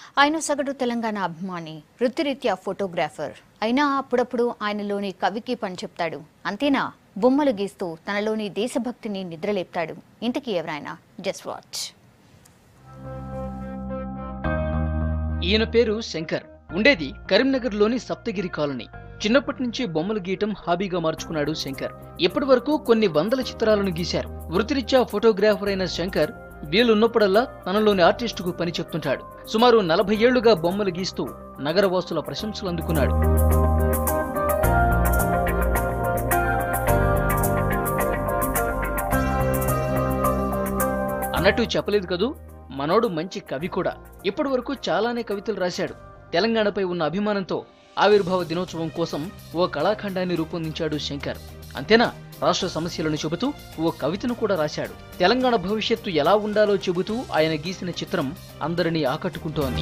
ఆయన సగటు తెలంగాణ అభిమాని వృత్తిరీత్యా ఫోటోగ్రాఫర్ అయినా అప్పుడప్పుడు ఆయనలోని కవికి పని చెప్తాడు అంతేనా బొమ్మలు గీస్తూ తనలోని దేశభక్తిని నిద్రలేపుతాడు ఇంతకీ ఎవరైనా జస్ట్ వాచ్ ఈయన పేరు శంకర్ ఉండేది కరీంనగర్లోని సప్తగిరి కాలనీ చిన్నప్పటి నుంచి బొమ్మలు గీయటం హాబీగా మార్చుకున్నాడు శంకర్ ఇప్పటి వరకు కొన్ని వందల చిత్రాలను గీశారు వృత్తిరీత్యా ఫోటోగ్రాఫర్ అయిన శంకర్ వీలున్నప్పుడల్లా తనలోని ఆర్టిస్టుకు పని చెప్తుంటాడు సుమారు నలభై ఏళ్లుగా బొమ్మలు గీస్తూ నగరవాసుల ప్రశంసలు అందుకున్నాడు అన్నట్టు చెప్పలేదు కదూ మనోడు మంచి కవి కూడా ఇప్పటి వరకు చాలానే కవితలు రాశాడు తెలంగాణపై ఉన్న అభిమానంతో ఆవిర్భావ దినోత్సవం కోసం ఓ కళాఖండాన్ని రూపొందించాడు శంకర్ అంతేనా రాష్ట్ర సమస్యలను చెబుతూ ఓ కవితను కూడా రాశాడు తెలంగాణ భవిష్యత్తు ఎలా ఉండాలో చెబుతూ ఆయన గీసిన చిత్రం అందరినీ ఆకట్టుకుంటోంది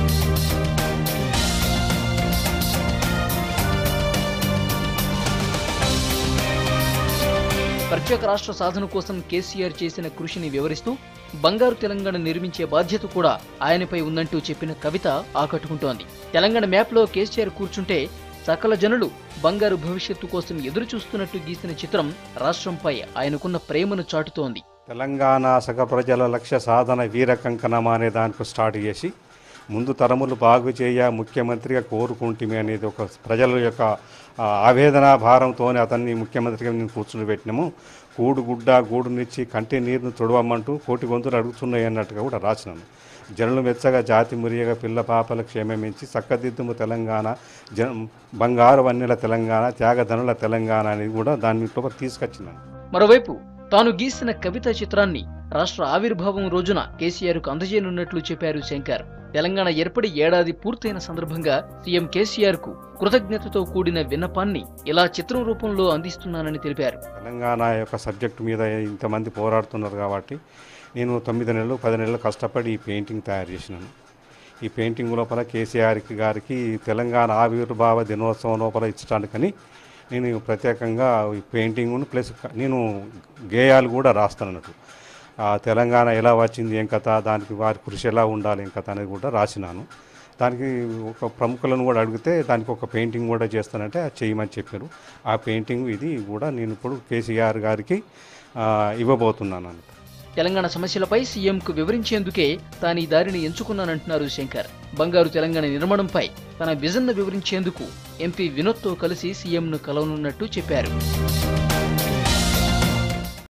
ప్రత్యేక రాష్ట్ర సాధన కోసం కేసీఆర్ చేసిన కృషిని వివరిస్తూ బంగారు తెలంగాణ నిర్మించే బాధ్యత కూడా ఆయనపై ఉందంటూ చెప్పిన కవిత ఆకట్టుకుంటోంది తెలంగాణ మ్యాప్లో కేసీఆర్ కూర్చుంటే సకల జనులు బంగారు భవిష్యత్తు కోసం ఎదురు చూస్తున్నట్టు గీసిన చిత్రం రాష్ట్రంపై ఆయనకున్న ప్రేమను చాటుతోంది తెలంగాణ సగ ప్రజల లక్ష్య సాధన వీర కంకణం అనే దానికి స్టార్ట్ చేసి ముందు తరములు బాగు చేయ ముఖ్యమంత్రిగా కోరుకుంటుమి అనేది ఒక ప్రజల యొక్క ఆ, ఆవేదన భారంతోనే అతన్ని ముఖ్యమంత్రిగా మేము కూర్చుని పెట్టినాము కూడు గుడ్డ గూడునిచ్చి కంటి నీరును తుడవమంటూ కోటి గొంతులు అడుగుతున్నాయి అన్నట్టుగా కూడా రాసినాను జనులు మెచ్చగా జాతి మురియగా పిల్ల పాపల క్షేమమించి చక్కదిద్దుము తెలంగాణ జన బంగారు వన్నెల తెలంగాణ త్యాగధనుల తెలంగాణ అనేది కూడా దాని లోపల తీసుకొచ్చినాను మరోవైపు తాను గీసిన కవిత చిత్రాన్ని రాష్ట్ర ఆవిర్భావం రోజున కేసీఆర్ కు అందజేయనున్నట్లు చెప్పారు శంకర్ తెలంగాణ ఏర్పడి ఏడాది పూర్తయిన సందర్భంగా సీఎం కేసీఆర్ కు కృతజ్ఞతతో కూడిన విన్నపాన్ని ఇలా చిత్రం రూపంలో అందిస్తున్నానని తెలిపారు తెలంగాణ యొక్క సబ్జెక్టు మీద ఇంతమంది పోరాడుతున్నారు కాబట్టి నేను తొమ్మిది నెలలు పది నెలలు కష్టపడి ఈ పెయింటింగ్ తయారు చేసినాను ఈ పెయింటింగ్ లోపల కేసీఆర్కి గారికి తెలంగాణ ఆవిర్భావ దినోత్సవం లోపల ఇచ్చడానికని నేను ప్రత్యేకంగా ఈ పెయింటింగ్ను ప్లస్ నేను గేయాలు కూడా రాస్తాను అన్నట్టు ఆ తెలంగాణ ఎలా వచ్చింది ఏం కథ దానికి వారి కృషి ఎలా ఉండాలి ఏం కథ అనేది కూడా రాసినాను దానికి ఒక ప్రముఖులను కూడా అడిగితే దానికి ఒక పెయింటింగ్ కూడా చేస్తానంటే అది చేయమని చెప్పారు ఆ పెయింటింగ్ ఇది కూడా నేను ఇప్పుడు కేసీఆర్ గారికి ఆ, ఇవ్వబోతున్నాను అన్నమాట తెలంగాణ సమస్యలపై సీఎంకు వివరించేందుకే తాను ఈ దారిని ఎంచుకున్నానంటున్నారు శంకర్ బంగారు తెలంగాణ నిర్మాణంపై తన విజన్ను వివరించేందుకు ఎంపీ వినోద్తో కలిసి సీఎంను కలవనున్నట్టు చెప్పారు